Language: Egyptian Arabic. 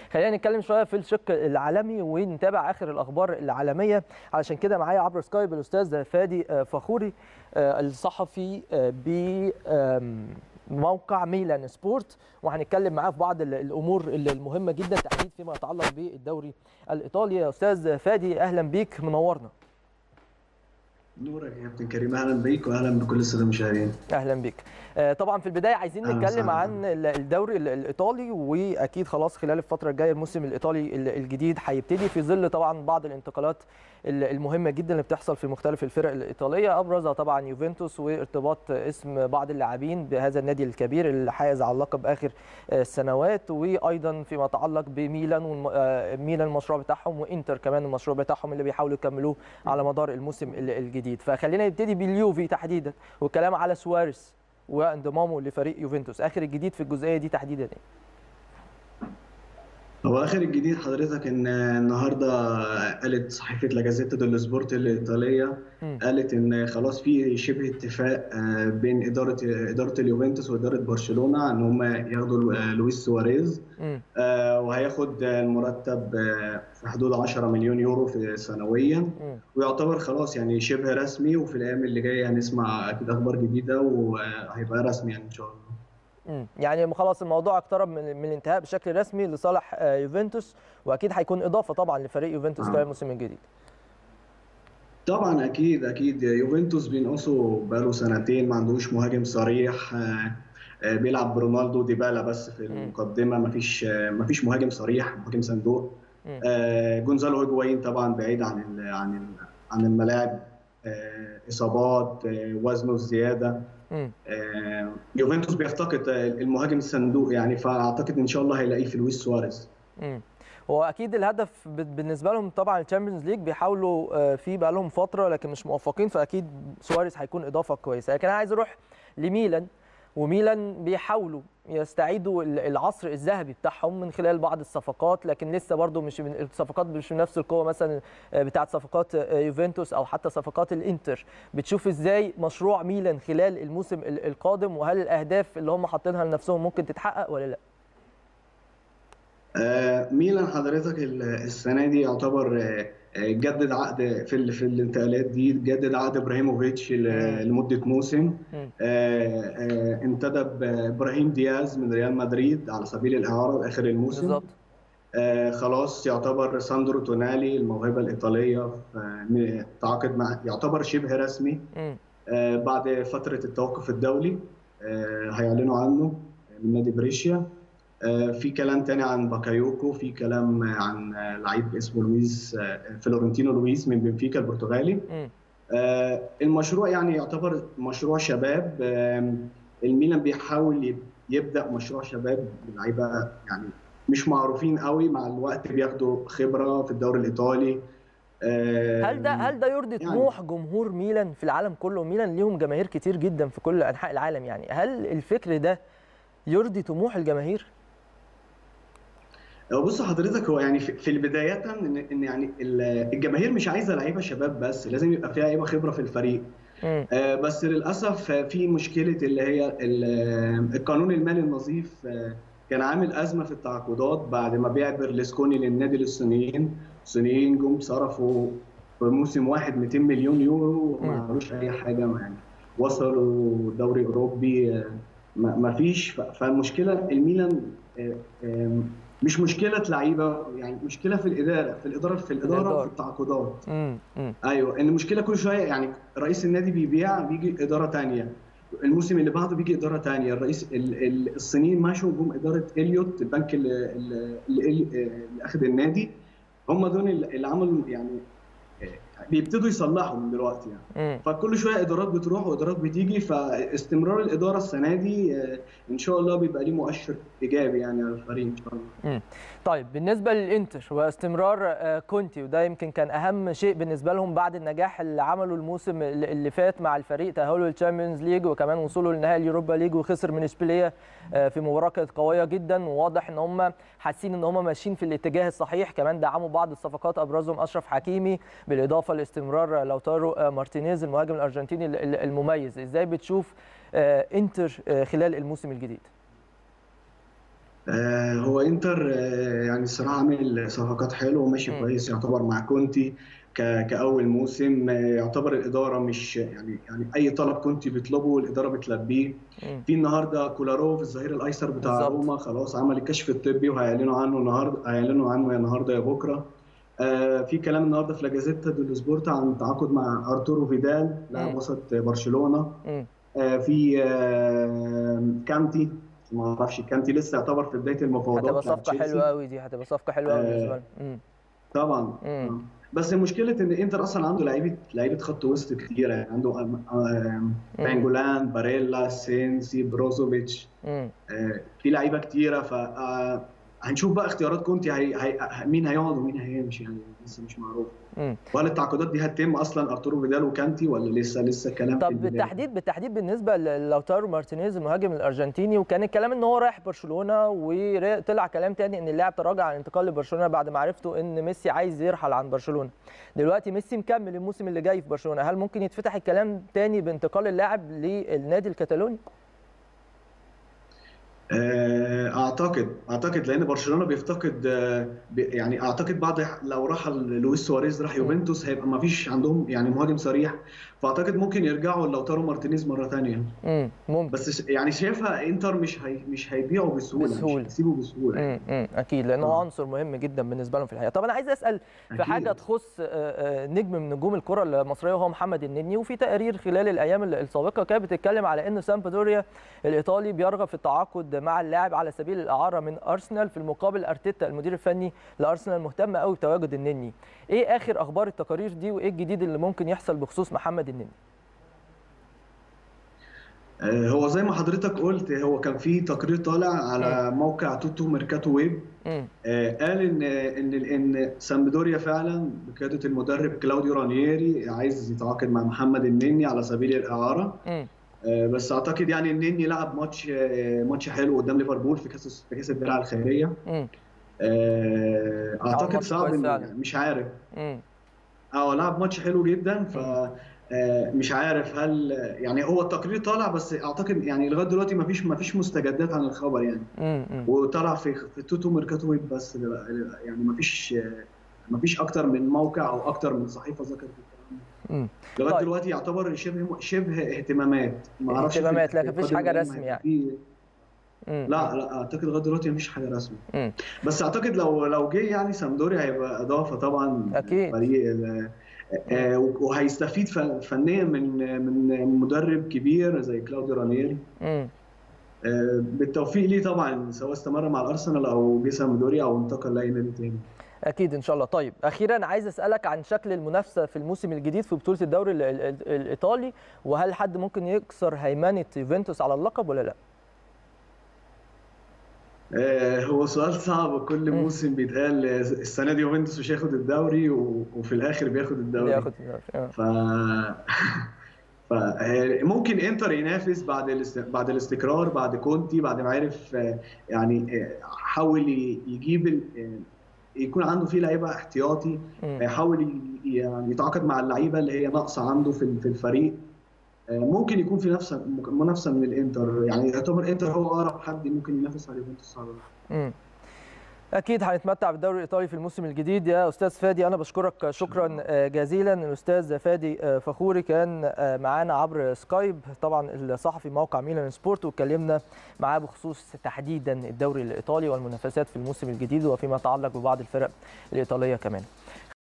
خلينا نتكلم شويه في الشق العالمي ونتابع اخر الاخبار العالميه علشان كده معايا عبر سكايب الاستاذ فادي فخوري الصحفي بموقع ميلان سبورت وهنتكلم معاه في بعض الامور المهمه جدا تحديد فيما يتعلق بالدوري الايطالي يا استاذ فادي اهلا بيك منورنا نورك يا كابتن كريم اهلا بيك واهلا بكل الساده المشاهدين اهلا بيك طبعا في البدايه عايزين نتكلم عن الدوري الايطالي واكيد خلاص خلال الفتره الجايه الموسم الايطالي الجديد هيبتدي في ظل طبعا بعض الانتقالات المهمه جدا اللي بتحصل في مختلف الفرق الايطاليه ابرزها طبعا يوفنتوس وارتباط اسم بعض اللاعبين بهذا النادي الكبير اللي حائز على اللقب اخر السنوات وايضا فيما يتعلق بميلان ميلان المشروع بتاعهم وانتر كمان المشروع بتاعهم اللي بيحاولوا يكملوه على مدار الموسم الجديد فخلينا نبتدي باليوفي تحديدا والكلام على سواريز وانضمامه لفريق يوفنتوس اخر الجديد في الجزئيه دي تحديدا ايه هو اخر الجديد حضرتك ان النهارده قالت صحيفه لا جازيتا ديلو سبورت الايطاليه قالت ان خلاص في شبه اتفاق بين اداره اداره اليوفنتوس واداره برشلونه ان هم ياخدوا لويس سواريز وهياخد المرتب في حدود 10 مليون يورو في سنويا ويعتبر خلاص يعني شبه رسمي وفي الايام اللي جايه هنسمع اكيد اخبار جديده وهيبقى رسمي يعني ان شاء الله يعني خلاص الموضوع اقترب من, من الانتهاء بشكل رسمي لصالح يوفنتوس واكيد هيكون اضافه طبعا لفريق يوفنتوس خلال الموسم الجديد طبعا اكيد اكيد يوفنتوس بينقصوا بقاله سنتين ما عندوش مهاجم صريح بيلعب برونالدو ديبالا بس في المقدمه ما فيش ما فيش مهاجم صريح مهاجم صندوق جونزالو هيجوايين طبعا بعيد عن عن عن الملاعب اصابات وزنه الزياده يوفنتوس بيفتقد المهاجم الصندوق يعني فاعتقد ان شاء الله هيلاقيه في لويس سواريز هو اكيد الهدف بالنسبه لهم طبعا الشامبيونز ليج بيحاولوا فيه بقى لهم فتره لكن مش موفقين فاكيد سواريز هيكون اضافه كويسه لكن انا عايز اروح لميلان وميلان بيحاولوا يستعيدوا العصر الذهبي بتاعهم من خلال بعض الصفقات لكن لسه برضو مش من الصفقات مش من نفس القوه مثلا بتاعه صفقات يوفنتوس او حتى صفقات الانتر بتشوف ازاي مشروع ميلان خلال الموسم القادم وهل الاهداف اللي هم حاطينها لنفسهم ممكن تتحقق ولا لا آه ميلان حضرتك السنه دي يعتبر جدد عقد في في الانتقالات دي جدد عقد ابراهيموفيتش لمده موسم انتدب ابراهيم دياز من ريال مدريد على سبيل الاعاره لاخر الموسم بالظبط خلاص يعتبر ساندرو تونالي الموهبه الايطاليه تعاقد مع يعتبر شبه رسمي بعد فتره التوقف الدولي هيعلنوا عنه من نادي بريشيا في كلام تاني عن باكايوكو في كلام عن لعيب اسمه لويس فلورنتينو لويس من بنفيكا البرتغالي المشروع يعني يعتبر مشروع شباب الميلان بيحاول يبدا مشروع شباب لعيبه يعني مش معروفين قوي مع الوقت بياخدوا خبره في الدوري الايطالي هل ده هل ده يرضي طموح يعني جمهور ميلان في العالم كله ميلان ليهم جماهير كتير جدا في كل انحاء العالم يعني هل الفكر ده يرضي طموح الجماهير بص حضرتك هو يعني في البداية ان ان يعني الجماهير مش عايزه لعيبه شباب بس لازم يبقى فيها لعيبه خبره في الفريق آه بس للاسف في مشكله اللي هي القانون المالي النظيف كان عامل ازمه في التعاقدات بعد ما بيع بيرلسكوني للنادي للصينيين الصينيين جم صرفوا في موسم واحد 200 مليون يورو ما عملوش اي حاجه يعني وصلوا دوري اوروبي ما فيش فالمشكله الميلان مش مشكله لعيبه يعني مشكله في الاداره في الاداره في الاداره وفي التعاقدات ايوه ان المشكله كل شويه يعني رئيس النادي بيبيع بيجي اداره ثانيه الموسم اللي بعده بيجي اداره ثانيه الرئيس الصينيين مشوا جم اداره اليوت البنك اللي, اللي, اللي اخذ النادي هم دول اللي عملوا يعني بيبتدوا يصلحوا من دلوقتي يعني مم. فكل شويه ادارات بتروح وادارات بتيجي فاستمرار الاداره السنه دي ان شاء الله بيبقى ليه مؤشر ايجابي يعني على الفريق ان شاء الله. مم. طيب بالنسبه للانتر واستمرار كونتي وده يمكن كان اهم شيء بالنسبه لهم بعد النجاح اللي عمله الموسم اللي فات مع الفريق تاهله للتشامبيونز ليج وكمان وصوله لنهائي اليوروبا ليج وخسر من اشبيليه في مباراه كانت قويه جدا وواضح ان هم حاسين ان هم ماشيين في الاتجاه الصحيح كمان دعموا بعض الصفقات ابرزهم اشرف حكيمي بالاضافه لاستمرار لوتارو مارتينيز المهاجم الارجنتيني المميز ازاي بتشوف انتر خلال الموسم الجديد آه هو انتر آه يعني الصراحه عامل صفقات حلوه وماشي مم. كويس يعتبر مع كونتي ك- كاول موسم آه يعتبر الاداره مش يعني يعني اي طلب كونتي بيطلبه الاداره بتلبيه مم. في النهارده كولاروف الظهير الايسر بتاع بالظبط. روما خلاص عمل الكشف الطبي وهيعلنوا عنه النهارده هيعلنوا عنه يا النهارده يا بكره آه في كلام النهارده في لاجازيتا ديلو سبورت عن تعاقد مع ارتورو فيدال لاعب مم. وسط برشلونه مم. آه في آه كانتي ما اعرفش كانتي لسه يعتبر في بدايه المفاوضات هتبقى بتاع صفقه تشيلسي. حلوه قوي دي هتبقى صفقه حلوه قوي آه، بالنسبه لهم مم. طبعا مم. آه. بس المشكله ان انتر اصلا عنده لعيبه لعيبه خط وسط كتيره يعني عنده آم- آم، بانجولان باريلا سينسي بروزوفيتش مم. آه، في لعيبه كتيره ف آه، هنشوف بقى اختيارات كونتي هي... هي... مين هيقعد ومين هيمشي يعني لسه مش معروف مم. وهل التعاقدات دي هتتم اصلا ارتورو فيدال وكانتي ولا لسه لسه كلام في طب البداية؟ بالتحديد بالتحديد بالنسبه للاوتارو مارتينيز المهاجم الارجنتيني وكان الكلام ان هو رايح برشلونه وطلع كلام تاني ان اللاعب تراجع عن الانتقال لبرشلونه بعد ما عرفتوا ان ميسي عايز يرحل عن برشلونه دلوقتي ميسي مكمل الموسم اللي جاي في برشلونه هل ممكن يتفتح الكلام تاني بانتقال اللاعب للنادي الكتالوني آه، اعتقد اعتقد لان برشلونه بيفتقد آه، بي- يعني اعتقد بعد لو راح لويس سواريز راح يوفنتوس هيبقى ما فيش عندهم يعني مهاجم صريح فاعتقد ممكن يرجعوا لوتارو مارتينيز مره ثانيه امم ممكن بس ش- يعني شايفها انتر مش هي مش هيبيعوا بسهوله بسهولة. مش هيسيبوا بسهوله امم أمم، اكيد لانه هو آه. عنصر مهم جدا بالنسبه لهم في الحقيقه طب انا عايز اسال في أكيد. حاجه تخص آه، آه، نجم من نجوم الكره المصريه وهو محمد النني وفي تقارير خلال الايام ال- السابقه كانت بتتكلم على ان سامبدوريا الايطالي بيرغب في التعاقد مع اللاعب على سبيل الاعاره من ارسنال في المقابل ارتيتا المدير الفني لارسنال مهتم قوي بتواجد النني ايه اخر اخبار التقارير دي وايه الجديد اللي ممكن يحصل بخصوص محمد النني آه، هو زي ما حضرتك قلت هو كان في تقرير طالع على موقع توتو ميركاتو ويب امم آه، قال ان ان ان سامبدوريا فعلا بقياده المدرب كلاوديو رانييري عايز يتعاقد مع محمد النني على سبيل الاعاره امم آه، بس اعتقد يعني النني لعب ماتش آه، ماتش حلو قدام ليفربول في كاس في كاس الدرع الخيريه امم آه، اعتقد ماتش صعب كويس إن- فعلا. مش عارف امم اه لعب ماتش حلو جدا ف آه، مش عارف هل يعني هو التقرير طالع بس اعتقد يعني لغايه دلوقتي ما فيش ما فيش مستجدات عن الخبر يعني امم وطلع في في توتو ميركاتو ويب بس يعني ما فيش ما فيش اكتر من موقع او اكتر من صحيفه ذكرت الكلام ده. امم لغايه طيب. دلوقتي يعتبر شبه شبه اهتمامات ما اعرفش في- اهتمامات، لكن في مفيش القادم حاجة الأيام رسمي هيبقى يعني. في- امم لا لا اعتقد لغايه دلوقتي مفيش حاجه رسمي امم بس اعتقد لو لو جه يعني سامدوريا هيبقى اضافه طبعا أكيد. فريق ال- آه، وهيستفيد ف- فنيا من من مدرب كبير زي كلاوديو رانييري امم آه، بالتوفيق ليه طبعا سواء استمر مع الارسنال او جه سامدوريا او انتقل لاي نادي تاني اكيد ان شاء الله طيب اخيرا عايز اسالك عن شكل المنافسه في الموسم الجديد في بطوله الدوري ال- ال- ال- الايطالي وهل حد ممكن يكسر هيمنه يوفنتوس على اللقب ولا لا آه، هو سؤال صعب كل مم. موسم بيتقال آه، السنه دي يوفنتوس مش هياخد الدوري و- وفي الاخر بياخد الدوري ياخد الدوري آه. ف ف ممكن انتر ينافس بعد الاست... بعد الاستقرار بعد كونتي بعد ما عرف آه، يعني آه، حاول ي- يجيب ال... آه، يكون عنده فيه لعيبه احتياطي مم. يحاول ي- يعني يتعاقد مع اللعيبه اللي هي ناقصه عنده في ال- في الفريق آه، ممكن يكون في نفس منافسه من الانتر يعني يعتبر انتر هو اقرب حد ممكن ينافس على يوفنتوس على مم. اكيد هنتمتع بالدوري الايطالي في الموسم الجديد يا استاذ فادي انا بشكرك شكرا آه، جزيلا الاستاذ فادي آه، فخوري كان آه، معانا عبر سكايب طبعا الصحفي موقع ميلان سبورت واتكلمنا معاه بخصوص تحديدا الدوري الايطالي والمنافسات في الموسم الجديد وفيما يتعلق ببعض الفرق الايطاليه كمان